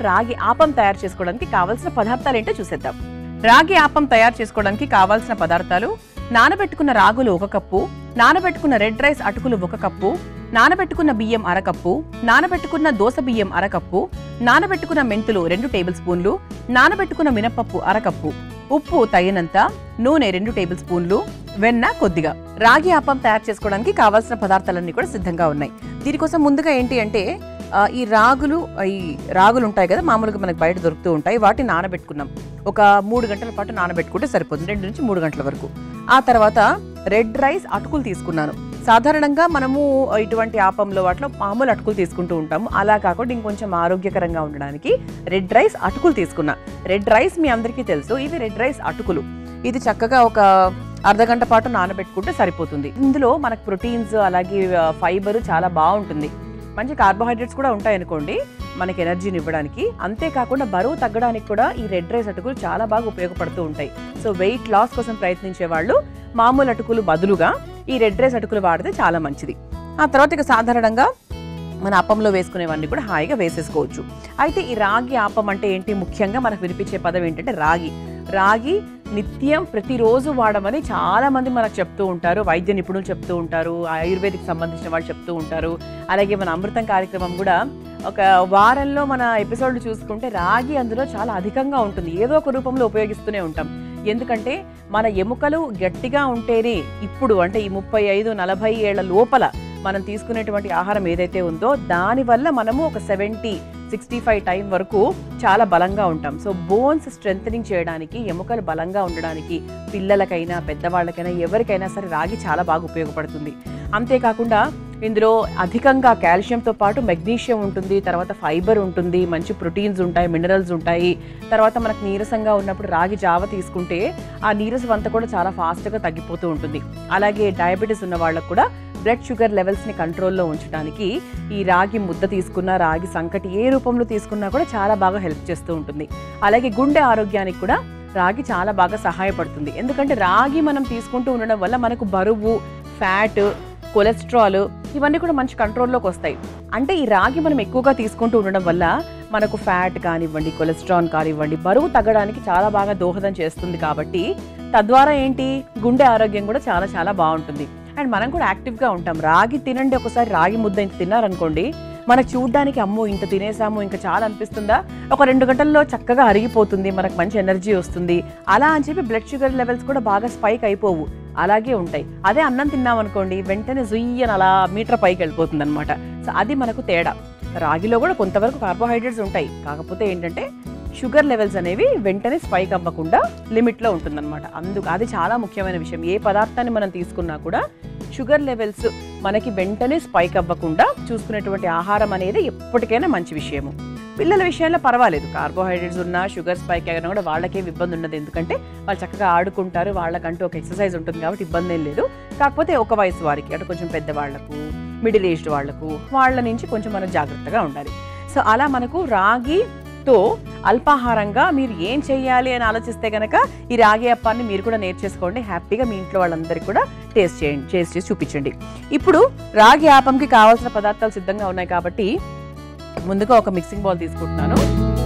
రాగి ఆపం తయారు చేసుకోవడానికి కావాల్సిన పదార్థాలు ఏంటో చూసేద్దాం రాగి ఆపం తయారు చేసుకోవడానికి కావాల్సిన పదార్థాలు నానబెట్టుకున్న రాగులు ఒక కప్పు నానబెట్టుకున్న రెడ్ రైస్ అటుకులు ఒక కప్పు నానబెట్టుకున్న బియ్యం అరకప్పు నానబెట్టుకున్న దోస బియ్యం అరకప్పు నానబెట్టుకున్న మెంతులు రెండు టేబుల్ స్పూన్లు నానబెట్టుకున్న మినపప్పు అరకప్పు ఉప్పు తగినంత నూనె రెండు టేబుల్ స్పూన్లు వెన్న కొద్దిగా రాగి ఆపం తయారు చేసుకోవడానికి కావాల్సిన పదార్థాలన్నీ కూడా సిద్ధంగా ఉన్నాయి దీనికోసం ముందుగా ఏంటి అంటే ఆ, ఈ రాగులు ఈ రాగులు ఉంటాయి కదా మామూలుగా మనకి బయట దొరుకుతూ ఉంటాయి వాటిని నానబెట్టుకున్నాం ఒక మూడు గంటల పాటు నానబెట్టుకుంటే సరిపోతుంది రెండు నుంచి మూడు గంటల వరకు ఆ తర్వాత రెడ్ రైస్ అటుకులు తీసుకున్నాను సాధారణంగా మనము ఇటువంటి ఆపంలో వాటిలో మామూలు అటుకులు తీసుకుంటూ ఉంటాము అలా కాకుండా ఇంకొంచెం ఆరోగ్యకరంగా ఉండడానికి రెడ్ రైస్ అటుకులు తీసుకున్నా రెడ్ రైస్ మీ అందరికీ తెలుసు ఇవి రెడ్ రైస్ అటుకులు ఇది చక్కగా ఒక అర్ధ గంట పాటు నానబెట్టుకుంటే సరిపోతుంది ఇందులో మనకు ప్రోటీన్స్ అలాగే ఫైబర్ చాలా బాగుంటుంది మంచి కార్బోహైడ్రేట్స్ కూడా ఉంటాయి అనుకోండి మనకి ఎనర్జీని ఇవ్వడానికి అంతేకాకుండా బరువు తగ్గడానికి కూడా ఈ రెడ్ రైస్ అటుకులు చాలా బాగా ఉపయోగపడుతూ ఉంటాయి సో వెయిట్ లాస్ కోసం ప్రయత్నించే వాళ్ళు మామూలు అటుకులు బదులుగా ఈ రెడ్ రైస్ అటుకులు వాడితే చాలా మంచిది ఆ తర్వాత ఇక సాధారణంగా మన అప్పంలో వేసుకునేవన్నీ కూడా హాయిగా వేసేసుకోవచ్చు అయితే ఈ రాగి ఆపం అంటే ఏంటి ముఖ్యంగా మనకు వినిపించే పదం ఏంటంటే రాగి రాగి నిత్యం ప్రతిరోజు వాడమని చాలా మంది మనకు చెప్తూ ఉంటారు వైద్య నిపుణులు చెప్తూ ఉంటారు ఆయుర్వేదిక్ సంబంధించిన వాళ్ళు చెప్తూ ఉంటారు అలాగే మన అమృతం కార్యక్రమం కూడా ఒక వారంలో మన ఎపిసోడ్లు చూసుకుంటే రాగి అందులో చాలా అధికంగా ఉంటుంది ఏదో ఒక రూపంలో ఉపయోగిస్తూనే ఉంటాం ఎందుకంటే మన ఎముకలు గట్టిగా ఉంటేనే ఇప్పుడు అంటే ఈ ముప్పై ఐదు నలభై ఏళ్ల లోపల మనం తీసుకునేటువంటి ఆహారం ఏదైతే ఉందో దానివల్ల మనము ఒక సెవెంటీ సిక్స్టీ ఫైవ్ టైం వరకు చాలా బలంగా ఉంటాం సో బోన్స్ స్ట్రెంగ్ చేయడానికి ఎముకలు బలంగా ఉండడానికి పిల్లలకైనా పెద్దవాళ్ళకైనా ఎవరికైనా సరే రాగి చాలా బాగా ఉపయోగపడుతుంది అంతేకాకుండా ఇందులో అధికంగా కాల్షియంతో పాటు మెగ్నీషియం ఉంటుంది తర్వాత ఫైబర్ ఉంటుంది మంచి ప్రోటీన్స్ ఉంటాయి మినరల్స్ ఉంటాయి తర్వాత మనకు నీరసంగా ఉన్నప్పుడు రాగి జావ తీసుకుంటే ఆ నీరసం అంతా కూడా చాలా ఫాస్ట్గా తగ్గిపోతూ ఉంటుంది అలాగే డయాబెటీస్ ఉన్న వాళ్ళకు కూడా బ్లడ్ షుగర్ లెవెల్స్ని కంట్రోల్లో ఉంచడానికి ఈ రాగి ముద్ద తీసుకున్న రాగి సంకటి ఏ రూపంలో తీసుకున్నా కూడా చాలా బాగా హెల్ప్ చేస్తూ ఉంటుంది అలాగే గుండె ఆరోగ్యానికి కూడా రాగి చాలా బాగా సహాయపడుతుంది ఎందుకంటే రాగి మనం తీసుకుంటూ ఉండడం వల్ల మనకు బరువు ఫ్యాట్ కొలెస్ట్రాల్ ఇవన్నీ కూడా మంచి కంట్రోల్లోకి వస్తాయి అంటే ఈ రాగి మనం ఎక్కువగా తీసుకుంటూ ఉండడం వల్ల మనకు ఫ్యాట్ కానివ్వండి కొలెస్ట్రాల్ కానివ్వండి బరువు తగ్గడానికి చాలా బాగా దోహదం చేస్తుంది కాబట్టి తద్వారా ఏంటి గుండె ఆరోగ్యం కూడా చాలా చాలా బాగుంటుంది అండ్ మనం కూడా యాక్టివ్గా ఉంటాం రాగి తినండి ఒకసారి రాగి ముద్ద ఇంత తిన్నారనుకోండి మనకు చూడడానికి అమ్మో ఇంత తినేసాము ఇంకా చాలా అనిపిస్తుందా ఒక రెండు గంటల్లో చక్కగా అరిగిపోతుంది మనకు మంచి ఎనర్జీ వస్తుంది అలా అని చెప్పి బ్లడ్ షుగర్ లెవెల్స్ కూడా బాగా స్పైక్ అయిపోవు అలాగే ఉంటాయి అదే అన్నం తిన్నాం అనుకోండి వెంటనే జుయ్యని అలా మీటర్ పైకి వెళ్ళిపోతుంది అనమాట సో అది మనకు తేడా రాగిలో కూడా కొంతవరకు కార్బోహైడ్రేట్స్ ఉంటాయి కాకపోతే ఏంటంటే షుగర్ లెవెల్స్ అనేవి వెంటనే స్పైక్ అవ్వకుండా లిమిట్లో ఉంటుందన్నమాట అందుకు అది చాలా ముఖ్యమైన విషయం ఏ పదార్థాన్ని మనం తీసుకున్నా కూడా షుగర్ లెవెల్స్ మనకి వెంటనే స్పైక్ అవ్వకుండా చూసుకునేటువంటి ఆహారం అనేది ఎప్పటికైనా మంచి విషయము పిల్లల విషయంలో పర్వాలేదు కార్బోహైడ్రేట్స్ ఉన్నా షుగర్ స్పైక్ అయినా కూడా వాళ్ళకేం ఇబ్బంది ఉండదు ఎందుకంటే వాళ్ళు చక్కగా ఆడుకుంటారు వాళ్ళకంటూ ఒక ఎక్సర్సైజ్ ఉంటుంది కాబట్టి ఇబ్బంది ఏం లేదు కాకపోతే ఒక వయసు వారికి అంటే కొంచెం పెద్దవాళ్లకు మిడిల్ ఏజ్డ్ వాళ్లకు వాళ్ళ నుంచి కొంచెం మనం జాగ్రత్తగా ఉండాలి సో అలా మనకు రాగితో అల్పాహారంగా మీరు ఏం చేయాలి అని ఆలోచిస్తే కనుక ఈ రాగి అప్పాన్ని మీరు కూడా నేర్చేసుకోండి హ్యాపీగా మీ ఇంట్లో వాళ్ళందరికీ కూడా టేస్ట్ చేయండి టేస్ట్ చేసి చూపించండి ఇప్పుడు రాగి ఆపంకి కావాల్సిన పదార్థాలు సిద్ధంగా ఉన్నాయి కాబట్టి ముందుగా ఒక మిక్సింగ్ బౌల్ తీసుకుంటున్నాను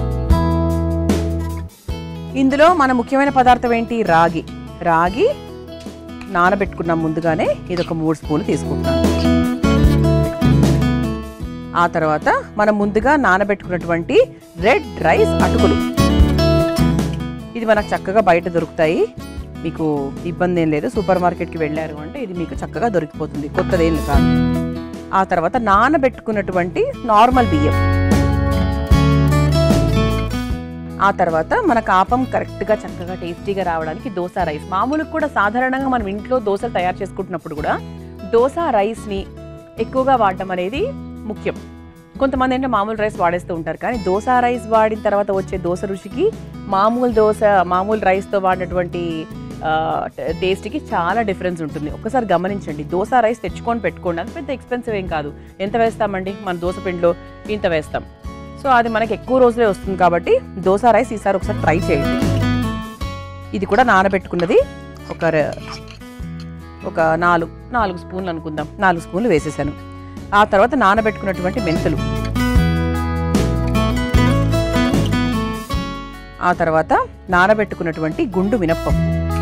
ఇందులో మన ముఖ్యమైన పదార్థం ఏంటి రాగి రాగి నానబెట్టుకున్నాం ముందుగానే ఇది ఒక మూడు స్పూన్లు తీసుకుంటున్నాను ఆ తర్వాత మనం ముందుగా నానబెట్టుకున్నటువంటి రెడ్ రైస్ అటుకులు ఇది మనకు చక్కగా బయట దొరుకుతాయి మీకు ఇబ్బంది ఏం లేదు సూపర్ మార్కెట్కి వెళ్ళారు అంటే ఇది మీకు చక్కగా దొరికిపోతుంది కొత్తదేం కాదు ఆ తర్వాత నానబెట్టుకున్నటువంటి నార్మల్ బియ్యం ఆ తర్వాత మన కాపం కరెక్ట్గా చక్కగా టేస్టీగా రావడానికి దోశ రైస్ మామూలుగా కూడా సాధారణంగా మనం ఇంట్లో దోశలు తయారు చేసుకుంటున్నప్పుడు కూడా దోశ రైస్ని ఎక్కువగా వాడటం అనేది ముఖ్యం కొంతమంది అంటే మామూలు రైస్ వాడేస్తూ ఉంటారు కానీ దోశ రైస్ వాడిన తర్వాత వచ్చే దోశ రుచికి మామూలు దోశ మామూలు రైస్తో వాడినటువంటి టేస్ట్కి చాలా డిఫరెన్స్ ఉంటుంది ఒక్కసారి గమనించండి దోశ రైస్ తెచ్చుకొని పెట్టుకోండి అది పెద్ద ఎక్స్పెన్సివ్ ఏం కాదు ఎంత వేస్తామండి మన దోశ పిండిలో ఇంత వేస్తాం సో అది మనకి ఎక్కువ రోజులే వస్తుంది కాబట్టి దోశ రైస్ ఈసారి ఒకసారి ట్రై చేయండి ఇది కూడా నానబెట్టుకున్నది ఒక ర- ఒక నాలుగు నాలుగు స్పూన్లు అనుకుందాం నాలుగు స్పూన్లు వేసేసాను ఆ తర్వాత నానబెట్టుకున్నటువంటి మెంతులు ఆ తర్వాత నానబెట్టుకున్నటువంటి గుండు మినప్పప్పు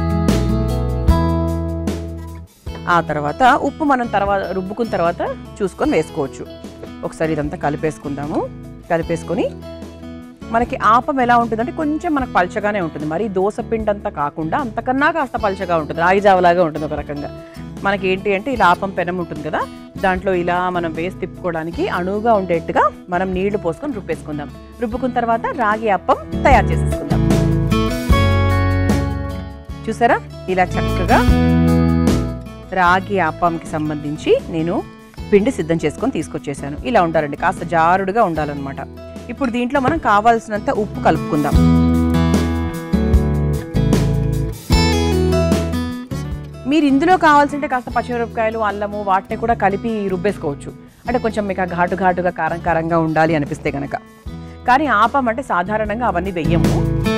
ఆ తర్వాత ఉప్పు మనం తర్వాత రుబ్బుకున్న తర్వాత చూసుకొని వేసుకోవచ్చు ఒకసారి ఇదంతా కలిపేసుకుందాము కలిపేసుకొని మనకి ఆపం ఎలా ఉంటుందంటే కొంచెం మనకు పల్చగానే ఉంటుంది మరి దోశ పిండి అంతా కాకుండా అంతకన్నా కాస్త పల్చగా ఉంటుంది రాగి జావలాగా ఉంటుంది ఒక రకంగా మనకి ఏంటి అంటే ఇలా ఆపం పెనం ఉంటుంది కదా దాంట్లో ఇలా మనం వేసి తిప్పుకోవడానికి అణువుగా ఉండేట్టుగా మనం నీళ్లు పోసుకొని రుబ్బేసుకుందాం రుబ్బుకున్న తర్వాత రాగి అప్పం తయారు చేసేసుకుందాం చూసారా ఇలా చక్కగా రాగి అప్పంకి సంబంధించి నేను పిండి సిద్ధం చేసుకొని తీసుకొచ్చేసాను ఇలా ఉండాలండి కాస్త జారుడుగా ఉండాలన్నమాట ఇప్పుడు దీంట్లో మనం కావాల్సినంత ఉప్పు కలుపుకుందాం మీరు ఇందులో కావాల్సింటే కాస్త పచ్చిమిరపకాయలు అల్లము వాటిని కూడా కలిపి రుబ్బేసుకోవచ్చు అంటే కొంచెం మీకు ఆ ఘాటు ఘాటుగా కారం కారంగా ఉండాలి అనిపిస్తే కనుక కానీ ఆపం అంటే సాధారణంగా అవన్నీ వెయ్యము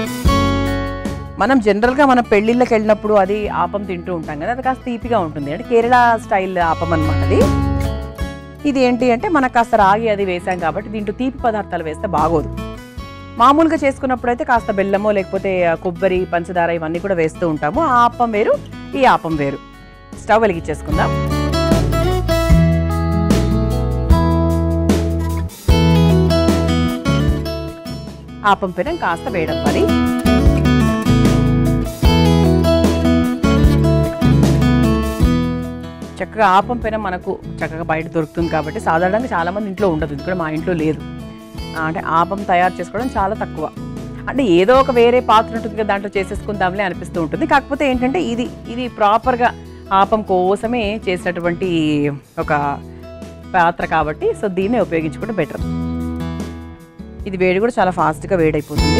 మనం జనరల్గా మనం పెళ్ళిళ్ళకి వెళ్ళినప్పుడు అది ఆపం తింటూ ఉంటాం కదా అది కాస్త తీపిగా ఉంటుంది అంటే కేరళ స్టైల్ ఆపం అనమాట అది ఇది ఏంటి అంటే మనకు కాస్త రాగి అది వేసాం కాబట్టి దీంట్లో తీపి పదార్థాలు వేస్తే బాగోదు మామూలుగా చేసుకున్నప్పుడు అయితే కాస్త బెల్లమో లేకపోతే ఆ, కొబ్బరి పంచదార ఇవన్నీ కూడా వేస్తూ ఉంటాము ఆ ఆపం వేరు ఈ ఆపం వేరు స్టవ్ వెలిగించేసుకుందాం ఆపం పెనం కాస్త వేయడం మరి చక్కగా ఆపం పెనం మనకు చక్కగా బయట దొరుకుతుంది కాబట్టి సాధారణంగా చాలా మంది ఇంట్లో ఉండదు ఇది కూడా మా ఇంట్లో లేదు ఆ, అంటే ఆపం తయారు చేసుకోవడం చాలా తక్కువ అంటే ఏదో ఒక వేరే పాత్ర ఉంటుంది కదా దాంట్లో చేసేసుకుందాంలే అనిపిస్తూ ఉంటుంది కాకపోతే ఏంటంటే ఇది ఇది ప్రాపర్గా ఆపం కోసమే చేసినటువంటి ఒక పాత్ర కాబట్టి సో దీన్నే ఉపయోగించుకుంటే బెటర్ ఇది వేడి కూడా చాలా ఫాస్ట్గా వేడైపోతుంది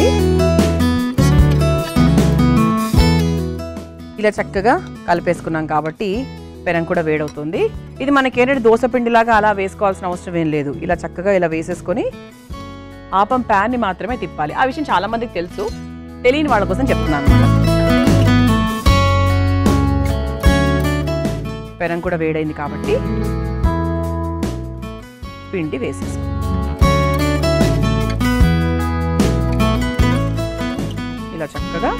ఇలా చక్కగా కలిపేసుకున్నాం కాబట్టి పెనం కూడా వేడవుతుంది ఇది మనకి ఏంటంటే దోశ పిండిలాగా అలా వేసుకోవాల్సిన అవసరం ఏం లేదు ఇలా చక్కగా ఇలా వేసేసుకొని ఆపం ప్యాన్ని మాత్రమే తిప్పాలి ఆ విషయం చాలా మందికి తెలుసు తెలియని వాళ్ళ కోసం చెప్తున్నాను అన్నమాట పెనం కూడా వేడైంది కాబట్టి పిండి వేసేసుకో ఇలా చక్కగా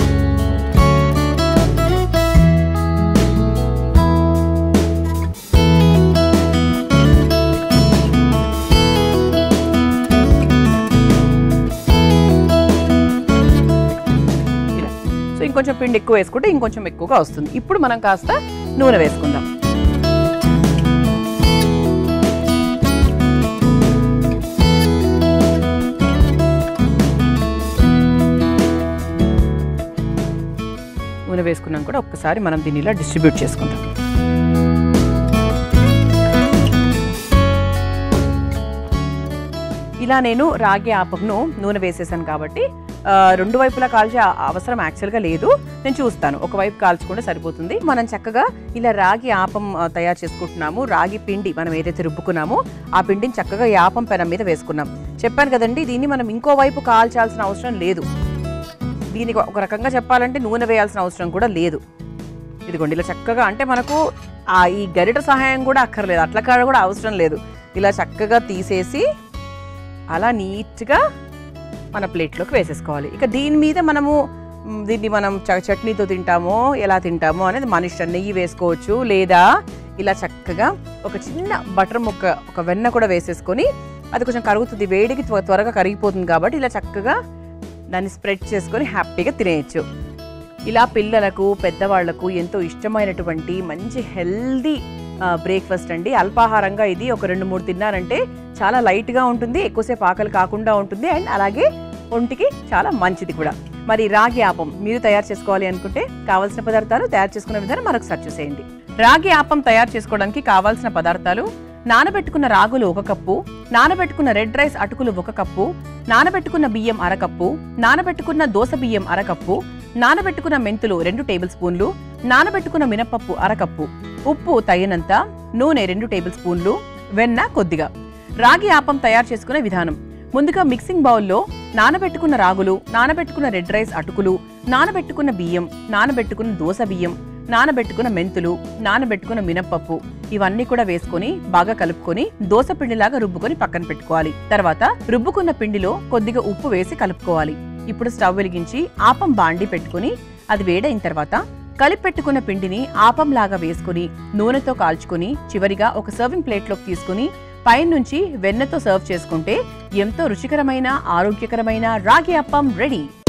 ఇలా సో ఇంకొంచెం పిండి ఎక్కువ వేసుకుంటే ఇంకొంచెం ఎక్కువగా వస్తుంది ఇప్పుడు మనం కాస్త నూనె వేసుకుందాం నూనె వేసుకున్నాం కూడా ఒక్కసారి మనం దీన్ని ఇలా డిస్ట్రిబ్యూట్ చేసుకుందాం ఇలా నేను రాగి ఆపంను నూనె వేసేసాను కాబట్టి ఆ, రెండు వైపులా కాల్చే ఆ- అవసరం యాక్చువల్గా లేదు నేను చూస్తాను ఒకవైపు కాల్చుకుంటే సరిపోతుంది మనం చక్కగా ఇలా రాగి ఆపం ఆ, తయారు చేసుకుంటున్నాము రాగి పిండి మనం ఏదైతే రుబ్బుకున్నామో ఆ పిండిని చక్కగా ఈ ఆపం పెనం మీద వేసుకున్నాం చెప్పాను కదండి దీన్ని మనం ఇంకో వైపు కాల్చాల్సిన అవసరం లేదు దీనికి ఒక రకంగా చెప్పాలంటే నూనె వేయాల్సిన అవసరం కూడా లేదు ఇదిగోండి ఇలా చక్కగా అంటే మనకు ఆ ఈ గరిట సహాయం కూడా అక్కర్లేదు అట్ల కాడ కూడా అవసరం లేదు ఇలా చక్కగా తీసేసి అలా నీట్గా మన ప్లేట్లోకి వేసేసుకోవాలి ఇక దీని మీద మనము మ్, దీన్ని మనం చ- చట్నీతో తింటామో ఎలా తింటామో అనేది మన ఇష్టం నెయ్యి వేసుకోవచ్చు లేదా ఇలా చక్కగా ఒక చిన్న బటర్ ముక్క ఒక వెన్న కూడా వేసేసుకొని అది కొంచెం కరుగుతుంది వేడికి త్వ- త్వరగా కరిగిపోతుంది కాబట్టి ఇలా చక్కగా దాన్ని స్ప్రెడ్ చేసుకొని హ్యాపీగా తినేయచ్చు ఇలా పిల్లలకు పెద్దవాళ్లకు ఎంతో ఇష్టమైనటువంటి మంచి హెల్దీ బ్రేక్ఫాస్ట్ అండి అల్పాహారంగా ఇది ఒక రెండు మూడు తిన్నారంటే చాలా లైట్గా ఉంటుంది ఎక్కువసేపు ఆకలి కాకుండా ఉంటుంది అండ్ అలాగే ఒంటికి చాలా మంచిది కూడా మరి రాగి ఆపం మీరు తయారు చేసుకోవాలి అనుకుంటే కావాల్సిన పదార్థాలు తయారు చేసుకునే విధానం మరొకసారి చూసేయండి రాగి ఆపం తయారు చేసుకోవడానికి కావాల్సిన పదార్థాలు నానబెట్టుకున్న రాగులు ఒక కప్పు నానబెట్టుకున్న రెడ్ రైస్ అటుకులు ఒక కప్పు నానబెట్టుకున్న బియ్యం అరకప్పు నానబెట్టుకున్న దోస బియ్యం అరకప్పు నానబెట్టుకున్న మెంతులు రెండు టేబుల్ స్పూన్లు నానబెట్టుకున్న మినపప్పు అరకప్పు ఉప్పు తగినంత నూనె రెండు టేబుల్ స్పూన్లు వెన్న కొద్దిగా రాగి ఆపం తయారు చేసుకునే విధానం ముందుగా మిక్సింగ్ బౌల్లో నానబెట్టుకున్న రాగులు నానబెట్టుకున్న రెడ్ రైస్ అటుకులు నానబెట్టుకున్న బియ్యం నానబెట్టుకున్న దోస బియ్యం నానబెట్టుకున్న మెంతులు నానబెట్టుకున్న మినప్పప్పు ఇవన్నీ కూడా వేసుకొని బాగా కలుపుకొని దోస పిండిలాగా రుబ్బుకొని పక్కన పెట్టుకోవాలి తర్వాత రుబ్బుకున్న పిండిలో కొద్దిగా ఉప్పు వేసి కలుపుకోవాలి ఇప్పుడు స్టవ్ వెలిగించి ఆపం బాండి పెట్టుకుని అది వేడైన తర్వాత కలిపి పెట్టుకున్న పిండిని ఆపంలాగా వేసుకుని నూనెతో కాల్చుకుని చివరిగా ఒక సర్వింగ్ ప్లేట్లోకి తీసుకుని పైనుంచి వెన్నతో సర్వ్ చేసుకుంటే ఎంతో రుచికరమైన ఆరోగ్యకరమైన రాగి అప్పం రెడీ